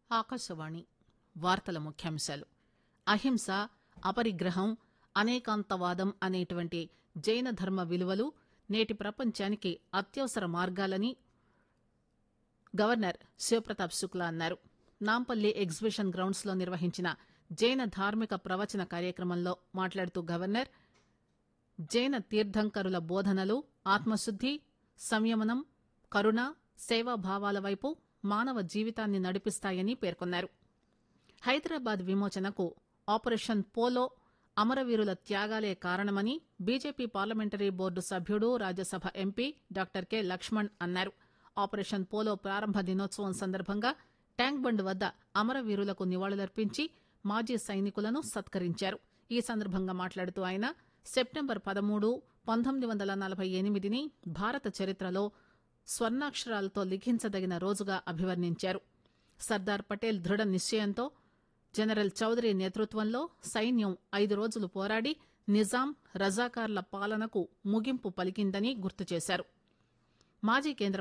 ఆకాశవాణి వార్తల ముఖ్యాంశాలు అహింస అపరిగ్రహం అనేకాంతవాదం అనేటువంటి జైన ధర్మ విలువలు నేటి ప్రపంచానికి అత్యవసర మార్గాలని గవర్నర్ శివప్రతాప్ శుక్లా అన్నారు నాంపల్లి ఎగ్జిబిషన్ గ్రౌండ్స్ లో నిర్వహించిన జైన ధార్మిక ప్రవచన కార్యక్రమంలో మాట్లాడుతూ గవర్నర్ జైన తీర్థంకరుల బోధనలు ఆత్మశుద్ది సంయమనం కరుణ సేవాభావాల వైపు మానవ జీవితాన్ని నడిపిస్తాయని పేర్కొన్నారు హైదరాబాద్ విమోచనకు ఆపరేషన్ పోలో అమరవీరుల త్యాగాలే కారణమని బీజేపీ పార్లమెంటరీ బోర్డు సభ్యుడు Rajya Sabha MP doctor K Laxman అన్నారు ఆపరేషన్ పోలో ప్రారంభ దినోత్సవం సందర్భంగా ట్యాంక్ బండ్ వద్ద అమరవీరులకు నివాళులర్పించి మాజీ సైనికులను సత్కరించారు ఈ సందర్భంగా మాట్లాడుతూ ఆయన సెప్టెంబర్ పదమూడు పంతొమ్మిది వందల నలభై ఎనిమిదిని భారత చరిత్రలో స్వర్ణాక్షరాలతో లిఖించదగిన రోజుగా అభివర్ణించారు సర్దార్ పటేల్ దృఢ నిశ్చయంతో జనరల్ చౌదరి నేతృత్వంలో సైన్యం ఐదు రోజులు పోరాడి నిజాం రజాకార్ల పాలనకు ముగింపు పలికిందని గుర్తు చేశారు మాజీ కేంద్ర